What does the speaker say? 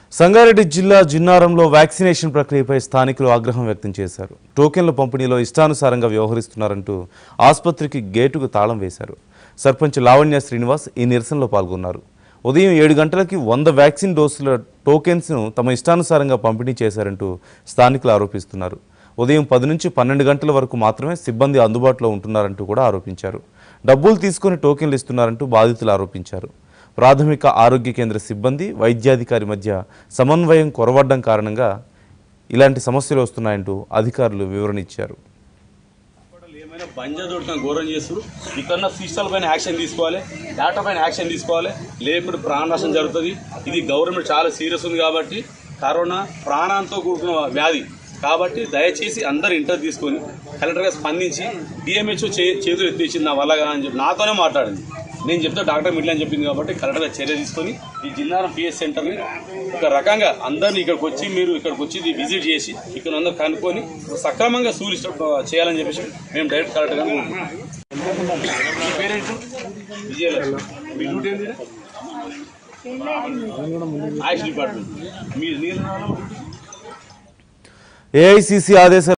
సంగారెడ్డి జిల్లా జిన్నారంలో వ్యాక్సినేషన్ ప్రక్రియపై స్థానికులు ఆగ్రహం వ్యక్తం చేశారు టోకెన్ల పంపిణీలో ఇష్టానుసారంగా వ్యవహరిస్తున్నారంటూ ఆసుపత్రికి గేటుకు తాళం వేశారు సర్పంచ్ లావణ్య శ్రీనివాస్ ఈ నిరసనలో పాల్గొన్నారు ఉదయం ఏడు గంటలకి వంద వ్యాక్సిన్ డోసుల టోకెన్స్ను తమ ఇష్టానుసారంగా పంపిణీ చేశారంటూ స్థానికులు ఆరోపిస్తున్నారు ఉదయం పది నుంచి పన్నెండు గంటల వరకు మాత్రమే సిబ్బంది అందుబాటులో ఉంటున్నారంటూ కూడా ఆరోపించారు డబ్బులు తీసుకుని టోకెన్లు ఇస్తున్నారంటూ బాధితులు ఆరోపించారు ప్రాథమిక ఆరోగ్య కేంద్ర సిబ్బంది వైద్యాధికారి మధ్య సమన్వయం కొరవడ్డం కారణంగా ఇలాంటి సమస్యలు వస్తున్నాయంటూ అధికారులు వివరణ ఇచ్చారు హాస్పిటల్ ఏమైనా బంజా దొడుకుని ఘోరం చేస్తారు ఇక్కడ సిస్టల్ పైన యాక్షన్ తీసుకోవాలి డేటా పైన యాక్షన్ తీసుకోవాలి లేకుంటే ప్రాణ నష్టం జరుగుతుంది ఇది గవర్నమెంట్ చాలా సీరియస్ ఉంది కాబట్టి కరోనా ప్రాణంతో కూడుకున్న వ్యాధి కాబట్టి దయచేసి అందరు ఇంటర్ తీసుకొని కలెక్టర్గా స్పందించి డిఎంహెచ్ఓ చే చేతులు ఎత్తిచ్చింది నా వల్ల కాదని చెప్పి నాతోనే మాట్లాడింది నేను చెప్తే డాక్టర్ మిట్లా అని చెప్పింది కాబట్టి కలెక్టర్గా చర్య తీసుకొని ఈ జిన్నారం పిఎస్ సెంటర్ని ఒక రకంగా అందరిని ఇక్కడికి వచ్చి మీరు ఇక్కడికి వచ్చి ఇది విజిట్ చేసి ఇక్కడ అందరూ కనుక్కొని సక్రమంగా సూలు చేయాలని చెప్పేసి మేము డైరెక్ట్ కలెక్టర్గా కోరుకుంటున్నాం. మీ పేరేంటి విజయలక్ష్మి మీ డ్యూటీ ఏంటి ఆయుష్ డిపార్ట్మెంట్ మీరు నీళ్ళు ఏఐసిసి ఆదేశాల